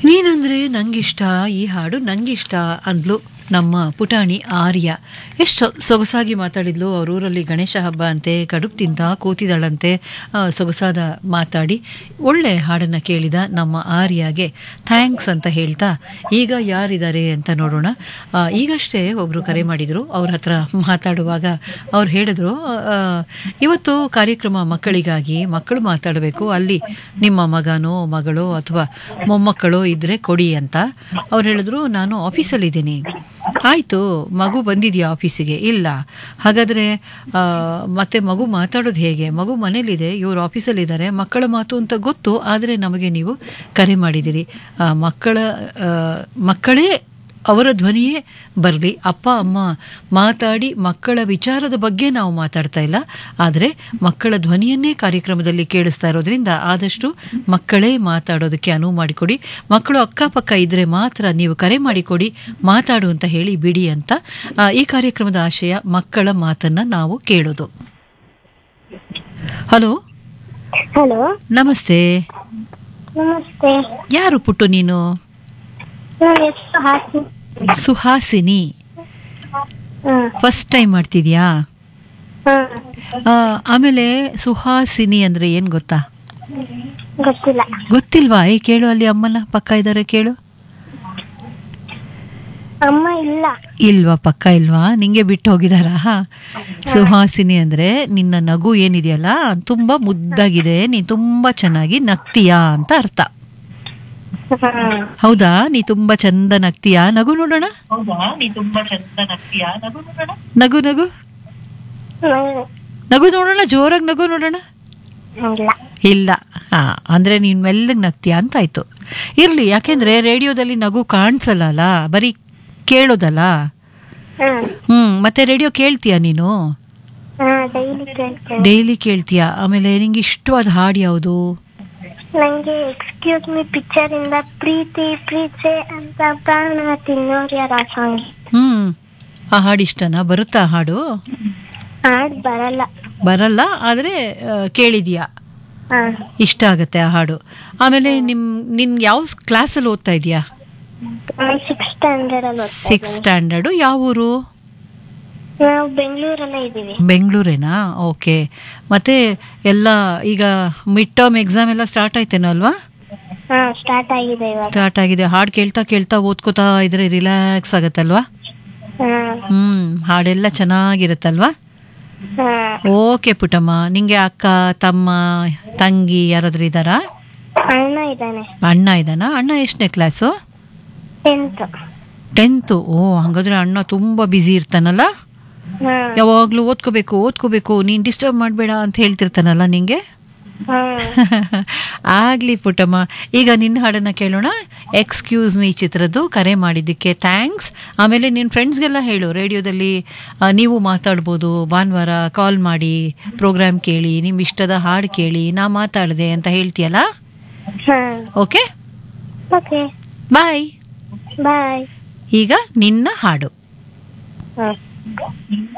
ನೀನಂದ್ರೆ ನಂಗಿಷ್ಟ ಈ ಹಾಡು ನಂಗಿಷ್ಟ ಅಂದ್ಲು ನಮ್ಮ ಪುಟಾಣಿ ಆರ್ಯ ಎಷ್ಟು ಸೊಗಸಾಗಿ ಮಾತಾಡಿದ್ಲು ಅವ್ರ ಊರಲ್ಲಿ ಗಣೇಶ ಹಬ್ಬ ಅಂತೆ ಕಡುಬು ತಿಂತ ಕೂತಿದ್ದಾಳಂತೆ ಆ, ಸೊಗಸಾದ ಮಾತಾಡಿ ಒಳ್ಳೆ ಹಾಡನ್ನು ಕೇಳಿದ ನಮ್ಮ ಆರ್ಯಗೆ ಥ್ಯಾಂಕ್ಸ್ ಅಂತ ಹೇಳ್ತಾ ಈಗ ಯಾರಿದ್ದಾರೆ ಅಂತ ನೋಡೋಣ ಆ, ಈಗಷ್ಟೇ ಒಬ್ಬರು ಕರೆ ಮಾಡಿದರು ಅವ್ರ ಹತ್ರ ಮಾತಾಡುವಾಗ ಅವ್ರು ಹೇಳಿದ್ರು ಆ, ಇವತ್ತು ಕಾರ್ಯಕ್ರಮ ಮಕ್ಕಳಿಗಾಗಿ ಮಕ್ಕಳು ಮಾತಾಡಬೇಕು ಅಲ್ಲಿ ನಿಮ್ಮ ಮಗನೋ ಮಗಳೋ ಅಥವಾ ಮೊಮ್ಮಕ್ಕಳು ಇದ್ರೆ ಕೊಡಿ ಅಂತ ಅವ್ರು ಹೇಳಿದ್ರು ನಾನು ಆಫೀಸಲ್ಲಿದ್ದೀನಿ ಆಯಿತು ಮಗು ಬಂದಿದೆಯಾ ಆಫೀಸಿಗೆ ಇಲ್ಲ ಹಾಗಾದರೆ ಆ, ಮತ್ತೆ ಮಗು ಮಾತಾಡೋದು ಹೇಗೆ ಮಗು ಮನೇಲಿದೆ ಇವರು ಆಫೀಸಲ್ಲಿದ್ದಾರೆ ಮಕ್ಕಳ ಮಾತು ಅಂತ ಗೊತ್ತು ಆದರೆ ನಮಗೆ ನೀವು ಕರೆ ಮಾಡಿದಿರಿ ಆ, ಮಕ್ಕಳ ಆ, ಮಕ್ಕಳೇ ಅವರ ಧ್ವನಿಯೇ ಬರಲಿ ಅಪ್ಪ ಅಮ್ಮ ಮಾತಾಡಿ ಮಕ್ಕಳ ವಿಚಾರದ ಬಗ್ಗೆ ನಾವು ಮಾತಾಡ್ತಾ ಇಲ್ಲ ಆದರೆ ಮಕ್ಕಳ ಧ್ವನಿಯನ್ನೇ ಕಾರ್ಯಕ್ರಮದಲ್ಲಿ ಕೇಳಿಸ್ತಾ ಇರೋದ್ರಿಂದ ಆದಷ್ಟು ಮಕ್ಕಳೇ ಮಾತಾಡೋದಕ್ಕೆ ಅನುವು ಮಾಡಿಕೊಡಿ ಮಕ್ಕಳು ಅಕ್ಕಪಕ್ಕ ಇದ್ರೆ ಮಾತ್ರ ನೀವು ಕರೆ ಮಾಡಿಕೊಡಿ ಮಾತಾಡು ಅಂತ ಹೇಳಿ ಬಿಡಿ ಅಂತ ಆ, ಈ ಕಾರ್ಯಕ್ರಮದ ಆಶಯ ಮಕ್ಕಳ ಮಾತನ್ನ ನಾವು ಕೇಳೋದು ಹಲೋ ಹಲೋ ನಮಸ್ತೆ ನಮಸ್ತೆ ಯಾರು ಪುಟ್ಟು ನೀನು ನನ್ನ ಹೆಸರು ಹಾಸಿ ಸುಹಾಸಿನಿ ಹ್ಮ್ ಫಸ್ಟ್ ಟೈಮ್ ಮಾಡ್ತಿದ್ಯಾ ಹ್ಮ್ ಆ, ಆಮೇಲೆ ಸುಹಾಸಿನಿ ಅಂದ್ರೆ ಏನ್ ಗೊತ್ತಾ ಗೊತ್ತಿಲ್ಲ ಗೊತ್ತಿಲ್ವಾ ಏ ಕೇಳು ಅಲ್ಲಿ ಅಮ್ಮನ ಪಕ್ಕ ಇದ್ದಾರೆ ಕೇಳು ಅಮ್ಮ ಇಲ್ಲ ಇಲ್ವಾ ಪಕ್ಕ ಇಲ್ವಾ ನಿಂಗೆ ಬಿಟ್ಟು ಹೋಗಿದಾರಾ ಸುಹಾಸಿನಿ ಅಂದ್ರೆ ನಿನ್ನ ನಗು ಏನಿದೆಯಲ್ಲ ತುಂಬಾ ಮುದ್ದಾಗಿದೆ ನೀ ತುಂಬಾ ಚೆನ್ನಾಗಿ ನಗ್ತೀಯಾ ಅಂತ ಅರ್ಥ ಹ್ಮ್ ಹೌದಾ ನೀ ತುಂಬಾ ಚಂದ ನಗ್ತೀಯಾ ನಗು ನೋಡೋಣ ನಗು ನಗು ನಂಗೆ ನಗು ನೋಡೋಣ ಜೋರಾಗಿ ನಗು ನೋಡೋಣ ಇಲ್ಲ ಇಲ್ಲ ಹಾ ಅಂದ್ರೆ ನೀನ್ ಮೆಲ್ಲಗ್ ನಗ್ತೀಯ ಅಂತ ಆಯ್ತು ಇರ್ಲಿ ಯಾಕೆಂದ್ರೆ ರೇಡಿಯೋದಲ್ಲಿ ನಗು ಕಾಣಿಸಲ್ಲ ಅಲ್ಲ ಬರೀ ಕೇಳೋದಲ್ಲ ಹ್ಮ್ ಹ್ಮ್ ಮತ್ತೆ ರೇಡಿಯೋ ಕೇಳ್ತೀಯ ನೀನು ಹಾ ಡೈಲಿ ಕೇಳ್ತೇನೆ ಡೈಲಿ ಕೇಳ್ತೀಯ ಆಮೇಲೆ ನಿಂಗೆ ಇಷ್ಟವಾದ ಹಾಡು ಯಾವುದು ನಂಗೆ ಎಕ್ಸ್ಕ್ಯೂಸ್ ಮಿ ಪಿಕ್ಚರ್ ಇಂದ ಪ್ರೀತಿ ಪ್ರೀತಿ ಅಂತ ಪ್ರಾಣ ತಿನ್ನೋರ್ಯಾರ ಸಾಂಗ್ ಹ್ಮ್ ಆ ಹಾಡು ಇಷ್ಟನಾ ಬರುತ್ತಾ ಆ ಹಾಡು ಹಾಡ್ ಬರಲ್ಲ ಬರಲ್ಲ ಆದ್ರೆ ಆ, ಕೇಳಿದ್ಯಾ ಹಾ ಇಷ್ಟ ಆಗತ್ತೆ ಆ ಹಾಡು ಆಮೇಲೆ ನಿಮ್ ನಿನ್ ಯಾವ ಕ್ಲಾಸಲ್ಲಿ ಓದ್ತಾ ಇದೀಯಾ ಸಿಕ್ಸ್ ಸ್ಟ್ಯಾಂಡರ್ಡ್ ಅಲ್ಲಿ ಓದ್ತಾ ಸಿಕ್ಸ್ ಇದ್ದೀನಿ. ಸ್ಟ್ಯಾಂಡರ್ಡು ಯಾವ ಊರು ನಾವು ಬೆಂಗಳೂರಲ್ಲೇ ಇದೀವಿ ಬೆಂಗಳೂರೇನಾ ಓಕೆ ಮತ್ತೆ ಎಲ್ಲ ಈಗ ಮಿಡ್ ಟರ್ಮ್ ಎಕ್ಸಾಮ್ ಎಲ್ಲ ಸ್ಟಾರ್ಟ್ ಆಯ್ತೇನೋ ಅಲ್ವಾ ಹಾ ಸ್ಟಾರ್ಟ್ ಆಗಿದೆ ಇವಾಗ ಸ್ಟಾರ್ಟ್ ಆಗಿದೆ ಹಾಡು ಕೇಳ್ತಾ ಕೇಳ್ತಾ ಓದ್ಕೋತಾ ಇದ್ರೆ ರಿಲ್ಯಾಕ್ಸ್ ಆಗತ್ತಲ್ವಾ ಹಾ ಹ್ಮ್ ಹಾಡೆಲ್ಲ ಚೆನ್ನಾಗಿರುತ್ತಲ್ವಾ ಹಾ ಓಕೆ ಪುಟ್ಟಮ್ಮ ನಿಂಗೆ ಅಕ್ಕ ತಮ್ಮ ತಂಗಿ ಯಾರಾದ್ರೂ ಇದ್ದಾರಾ ಅಣ್ಣ ಇದ್ದಾನೆ ಅಣ್ಣ ಇದ್ದಾನಾ ಅಣ್ಣ ಎಷ್ಟನೇ ಕ್ಲಾಸು ಟೆಂತ್ ಟೆಂತು ಓ ಹಂಗಾದ್ರೆ ಅಣ್ಣ ತುಂಬಾ ಬ್ಯುಸಿ ಇರ್ತಾನಲ್ಲ ಹಾ ಯಾವಾಗ್ಲೂ ಓದ್ಕೋಬೇಕು ಓದ್ಕೋಬೇಕು ನೀನ್ ಡಿಸ್ಟರ್ಬ್ ಮಾಡಬೇಡ ಅಂತ ಹೇಳ್ತಿರ್ತಾನಲ್ಲ ನಿಂಗೆ ಹಾ ಆಗ್ಲಿ ಪುಟ್ಟಮ್ಮ ಈಗ ನಿನ್ನ ಹಾಡನ್ನ ಕೇಳೋಣ ಎಕ್ಸ್ಕ್ಯೂಸ್ ಮೀ ಚಿತ್ರದ್ದು ಕರೆ ಮಾಡಿದ್ದಕ್ಕೆ ಥ್ಯಾಂಕ್ಸ್ ಆಮೇಲೆ ನಿನ್ನ ಫ್ರೆಂಡ್ಸ್ಗೆಲ್ಲ ಹೇಳು ರೇಡಿಯೋದಲ್ಲಿ ಆ, ನೀವು ಮಾತಾಡ್ಬೋದು ಭಾನುವಾರ ಕಾಲ್ ಮಾಡಿ ಪ್ರೋಗ್ರಾಮ್ ಕೇಳಿ ನಿಮ್ಮ ಇಷ್ಟದ ಹಾಡು ಕೇಳಿ ನಾ ಮಾತಾಡಿದೆ ಅಂತ ಹೇಳ್ತೀಯಲ್ಲ ಹಾ ಓಕೆ ಓಕೆ ಬಾಯ್ ಬಾಯ್ ಈಗ ನಿನ್ನ ಹಾಡು ಹಾ